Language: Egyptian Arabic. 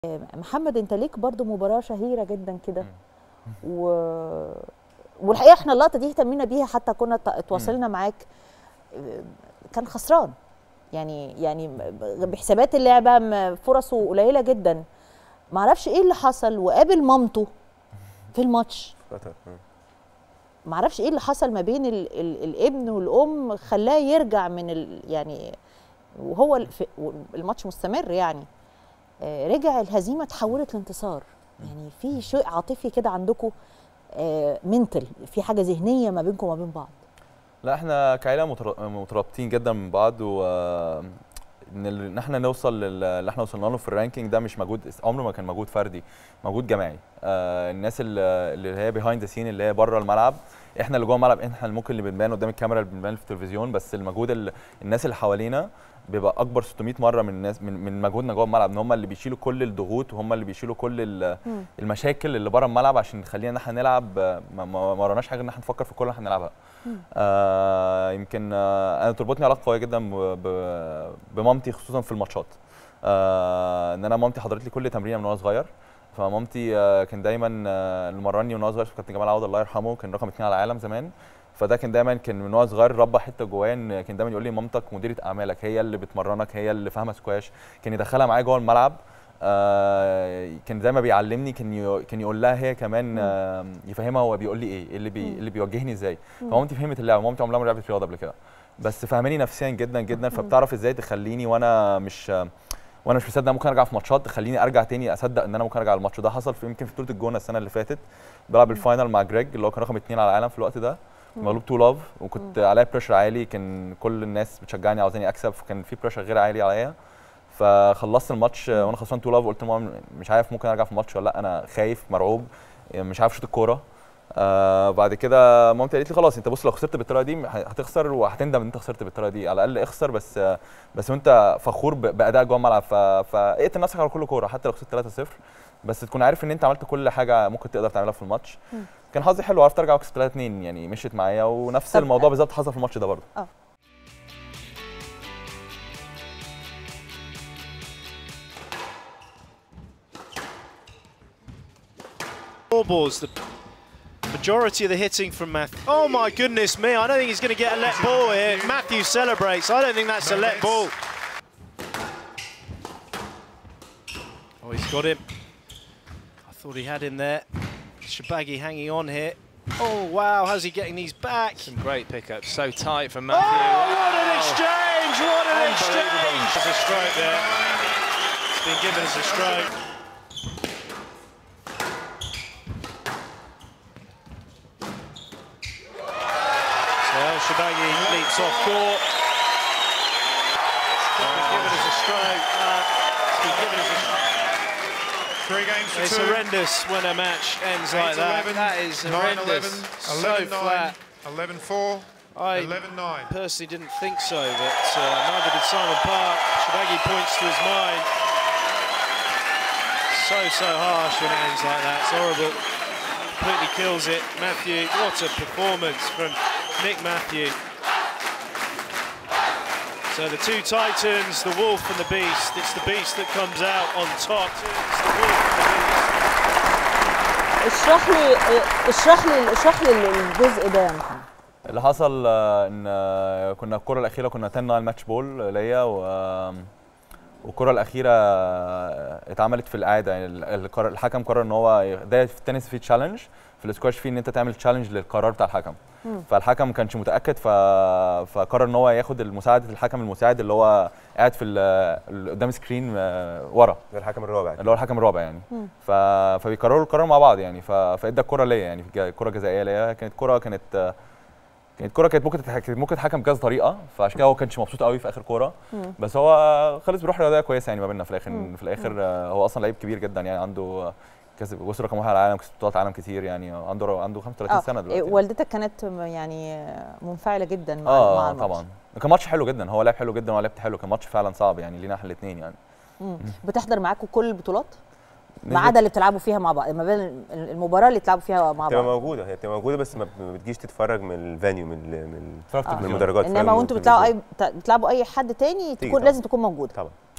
محمد انت ليك برضو مباراه شهيره جدا كده و... والحقيقه احنا اللقطه دي اهتمينا بيها حتى كنا ت- اتواصلنا معاك كان خسران يعني يعني بحسابات اللعبه م- فرصه قليله جدا معرفش ايه اللي حصل وقابل مامته في الماتش قطر آه. معرفش ايه اللي حصل ما بين ال ال الابن والام خلاه يرجع من ال يعني وهو ال- في- الماتش مستمر يعني آه، رجع الهزيمه اتحولت لانتصار يعني في شيء عاطفي كده عندكم منتل في حاجه ذهنيه ما بينكم وما بين بعض لا احنا كعيله متر- مترابطين جدا من بعض و ان ال- ان احنا نوصل لل- اللي احنا وصلنا له في الرانكينج ده مش مجهود عمره ما كان مجهود فردي مجهود جماعي آه الناس اللي اللي هي بيهايند ذا سين اللي هي بره الملعب احنا اللي جوه الملعب احنا اللي ممكن اللي بنبان قدام الكاميرا اللي بنبان في التلفزيون بس المجهود ال- الناس اللي حوالينا بيبقى اكبر 600 مره من الناس من, من مجهودنا جوه الملعب ان هم اللي بيشيلوا كل الضغوط وهم اللي بيشيلوا كل ال- مم. المشاكل اللي بره الملعب عشان يخلينا ان احنا نلعب آه، ما ما ما وراناش حاجه ان احنا نفكر في كل اللي احنا هنلعبها آه يمكن آه انا تربطني علاقه قويه جدا ب- ب- بمامتي خصوصا في الماتشات آه ان انا مامتي حضرت لي كل تمرينه من وانا صغير فمامتي آه كان دايما آه اللي مرني وانا صغير كابتن جمال عوض الله يرحمه كان رقم اثنين على العالم زمان فده كان دايما كان من وانا صغير ربى حته جوايا ان كان دايما يقول لي مامتك مديره اعمالك هي اللي بتمرنك هي اللي فاهمه سكواش كان يدخلها معايا جوه الملعب آه كان دايما بيعلمني كان يو- كان يقول لها هي كمان آه يفهمها هو بيقول لي ايه إيه اللي بي اللي بيوجهني ازاي فمامتي فهمت اللعبه مامتي عمرها ما لعبت رياضه قبل كده بس فهماني نفسيا جدا جدا فبتعرف ازاي تخليني وانا مش وانا مش مصدق ممكن ارجع في ماتشات تخليني ارجع تاني اصدق ان انا ممكن ارجع الماتش وده حصل في يمكن في بطوله الجونه السنه اللي فاتت بلعب الفاينل مع جريج اللي هو كان رقم اثنين على العالم في الوقت ده مغلوب تو لاف وكنت عليا بريشر عالي كان كل الناس بتشجعني عاوزاني اكسب فكان في بريشر غير عالي عليا فخلصت الماتش وانا خسران تو لاف وقلت لماما مش عارف ممكن ارجع في الماتش ولا لا انا خايف مرعوب مش عارف اشوط الكوره آه بعد كده مامتي قالت لي خلاص انت بص لو خسرت بالطريقه دي هتخسر وهتندم ان انت خسرت بالطريقه دي على الاقل اخسر بس آه بس وانت فخور ب- بادائك جوه الملعب ف- فاقتل نفسك على كل كوره حتى لو خسرت 3-0 بس تكون عارف ان انت عملت كل حاجه ممكن تقدر تعملها في الماتش كان حظي حلو عرفت ارجع واكسب 3-2 يعني مشيت معايا ونفس طب- الموضوع بالظبط حصل في الماتش ده برضه Four balls, the majority of the hitting from Matthew. Oh my goodness me, I don't think he's going to get a let ball here. Matthew celebrates, I don't think that's a let ball. Oh, he's got him. I thought he had him there. Shabaggy hanging on here. Oh wow, how's he getting these back? Some great pickups, so tight from Oh, Matthew. what an exchange! What an Unbelievable. exchange! It's a stroke there. It's been given as a stroke. So Shabaggy leaps off court. It's been given as a stroke. Uh, it's been given as a stroke. Three games to It's two. horrendous when a match ends like Eight, that. 11, that is 9, horrendous. 11, so 11, 9, flat. 11, 4, I 11, 9. personally didn't think so, but uh, neither did Simon Park. Shabaggy points to his mind. So, so harsh when it ends like that. It's horrible. Completely kills it. Matthew, what a performance from Nick Matthew. So the two titans, the wolf and the beast. It's the beast that comes out on top. It's the wolf and the beast. اشرح لي اشرح لي اشرح لي الجزء ده يا محمد اللي حصل آه، ان آه، كنا الكره الاخيره كنا 10 9 ماتش بول ليا و آه، والكره الاخيره آه، اتعملت في الاعاده يعني ال- القرار- الحكم قرر ان هو ي- ده في التنس في تشالنج في الاسكواش في ان انت تعمل تشالنج للقرار بتاع الحكم فالحكم ما كانش متاكد ف... فقرر ان هو ياخد مساعده الحكم المساعد اللي هو قاعد في ال- ال- قدام سكرين آه، ورا ده الحكم الرابع اللي هو الحكم الرابع يعني ف... فبيقرروا القرار مع بعض يعني ف... فادى الكره ليا يعني جا- كره جزائيه ليا كانت كره كانت آه، كانت كره كانت ممكن تتح- كانت ممكن تتحكم بكذا طريقه فعشان كده هو كانش مبسوط قوي في اخر كوره بس هو خلص بروح رياضيه كويسه يعني ما بيننا في الاخر في الاخر آه، هو اصلا لعيب كبير جدا يعني عنده آه، كسب وصل رقم واحد على العالم كسب بطولات عالم كتير يعني عنده عنده 35 سنه دلوقتي يعني. والدتك كانت م- يعني منفعله جدا مع مع اه الماتش. طبعا كان ماتش حلو جدا هو لعب حلو جدا وانا لعبت حلو كان ماتش فعلا صعب يعني لينا احنا الاثنين يعني مم. بتحضر معاكم كل البطولات ما نسبة- عدا اللي بتلعبوا فيها مع بعض ما بين المباراه اللي بتلعبوا فيها مع بتبقى بعض موجوده هي بتبقى موجوده بس ما ما بتجيش تتفرج من الفانيو من ال- من اتفرجت آه. من في التلفزيون. المدرجات انما وانتوا بتلعبوا اي بت- بتلعبوا اي حد تاني تكون طبعا. لازم تكون موجود طبعا